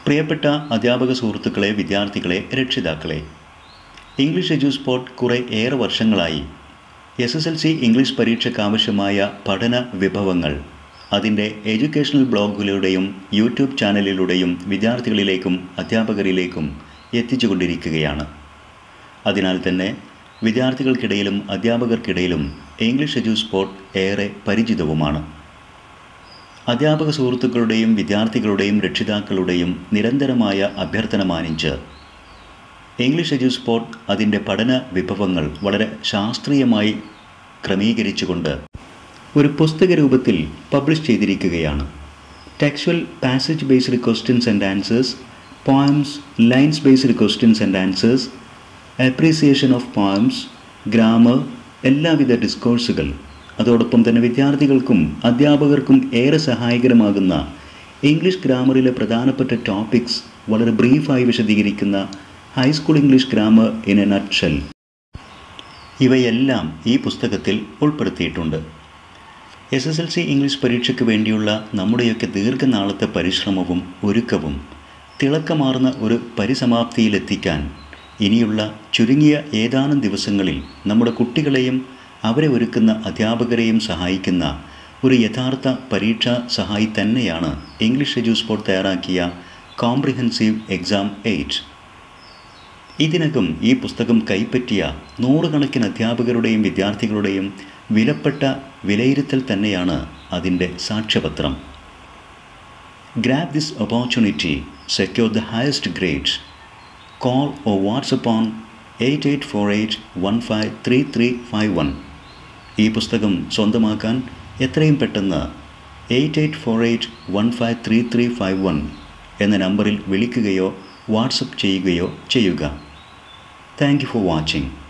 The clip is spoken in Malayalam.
പ്രിയപ്പെട്ട അധ്യാപക സുഹൃത്തുക്കളെ വിദ്യാർത്ഥികളെ രക്ഷിതാക്കളെ ഇംഗ്ലീഷ് എജു സ്പോട്ട് കുറേ ഏറെ വർഷങ്ങളായി S S L C English പരീക്ഷയ്ക്കാവശ്യമായ പഠന വിഭവങ്ങൾ അതിൻ്റെ എഡ്യൂക്കേഷണൽ ബ്ലോഗുകളുടെയും യൂട്യൂബ് ചാനലിലൂടെയും വിദ്യാർത്ഥികളിലേക്കും അധ്യാപകരിലേക്കും എത്തിച്ചുകൊണ്ടിരിക്കുകയാണ് അതിനാൽ തന്നെ വിദ്യാർത്ഥികൾക്കിടയിലും അധ്യാപകർക്കിടയിലും ഇംഗ്ലീഷ് എജു സ്പോട്ട് ഏറെ പരിചിതവുമാണ് അധ്യാപക സുഹൃത്തുക്കളുടെയും വിദ്യാർത്ഥികളുടെയും രക്ഷിതാക്കളുടെയും നിരന്തരമായ അഭ്യർത്ഥന മാനിച്ച് ഇംഗ്ലീഷ് എജു സ്പോട്ട് അതിൻ്റെ പഠന വിഭവങ്ങൾ വളരെ ശാസ്ത്രീയമായി ക്രമീകരിച്ചുകൊണ്ട് ഒരു പുസ്തക രൂപത്തിൽ പബ്ലിഷ് ചെയ്തിരിക്കുകയാണ് textual passage based questions and answers poems lines based questions and answers appreciation of poems grammar എല്ലാവിധ ഡിസ്കോഴ്സുകൾ അതോടൊപ്പം തന്നെ വിദ്യാർത്ഥികൾക്കും അധ്യാപകർക്കും ഏറെ സഹായകരമാകുന്ന ഇംഗ്ലീഷ് ഗ്രാമറിലെ പ്രധാനപ്പെട്ട ടോപ്പിക്സ് വളരെ ബ്രീഫായി വിശദീകരിക്കുന്ന high school English grammar in a nutshell ഇവയെല്ലാം ഈ പുസ്തകത്തിൽ ഉൾപ്പെടുത്തിയിട്ടുണ്ട് S S L C English പരീക്ഷയ്ക്ക് വേണ്ടിയുള്ള നമ്മുടെയൊക്കെ ദീർഘനാളത്തെ പരിശ്രമവും ഒരുക്കവും തിളക്കമാർന്ന ഒരു പരിസമാപ്തിയിലെത്തിക്കാൻ ഇനിയുള്ള ചുരുങ്ങിയ ഏതാനും ദിവസങ്ങളിൽ നമ്മുടെ കുട്ടികളെയും അവരെ ഒരുക്കുന്ന അധ്യാപകരെയും സഹായിക്കുന്ന ഒരു യഥാർത്ഥ പരീക്ഷാ സഹായി തന്നെയാണ് ഇംഗ്ലീഷ് എജു സ്പോട്ട് തയ്യാറാക്കിയ കോംപ്രിഹെൻസീവ് എക്സാം എയ്റ്റ് ഇതിനകം ഈ പുസ്തകം കൈപ്പറ്റിയ നൂറുകണക്കിന് അധ്യാപകരുടെയും വിദ്യാർത്ഥികളുടെയും വിലപ്പെട്ട വിലയിരുത്തൽ തന്നെയാണ് അതിൻ്റെ സാക്ഷ്യപത്രം grab this opportunity secure the highest grades call or WhatsApp on eight eight four eight one five three three five one ഈ പുസ്തകം സ്വന്തമാക്കാൻ എത്രയും പെട്ടെന്ന് eight eight four eight one five three three five one എന്ന നമ്പറിൽ വിളിക്കുകയോ വാട്സപ്പ് ചെയ്യുകയോ ചെയ്യുക താങ്ക് യു ഫോർ വാച്ചിങ്